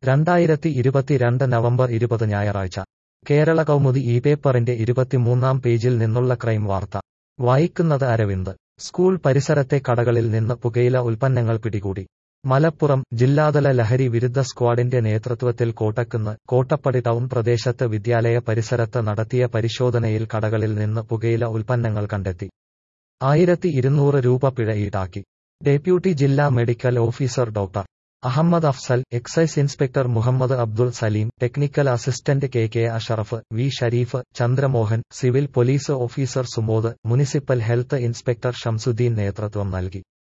രണ്ടായിരത്തി ഇരുപത്തിരണ്ട് നവംബർ ഇരുപത് ഞായറാഴ്ച കേരള കൗമുദി ഈ പേപ്പറിന്റെ ഇരുപത്തിമൂന്നാം പേജിൽ നിന്നുള്ള ക്രൈം വാർത്ത വായിക്കുന്നത് അരവിന്ദ് സ്കൂൾ പരിസരത്തെ കടകളിൽ നിന്ന് പുകയില ഉൽപ്പന്നങ്ങൾ പിടികൂടി മലപ്പുറം ജില്ലാതല ലഹരി വിരുദ്ധ സ്ക്വാഡിന്റെ നേതൃത്വത്തിൽ കോട്ടക്കുന്ന് കോട്ടപ്പടി ടൗൺ പ്രദേശത്ത് വിദ്യാലയ പരിസരത്ത് നടത്തിയ പരിശോധനയിൽ കടകളിൽ നിന്ന് പുകയില ഉൽപ്പന്നങ്ങൾ കണ്ടെത്തി ആയിരത്തി ഇരുന്നൂറ് രൂപ പിഴ ഈടാക്കി ഡെപ്യൂട്ടി ജില്ലാ medical officer doctor Ahammed Afzal excise inspector Muhammad Abdul Salim technical assistant K K Ashraf V Shareef Chandramohan civil police officer Sumod municipal health inspector Shamsuddin നേതൃത്വം നൽകി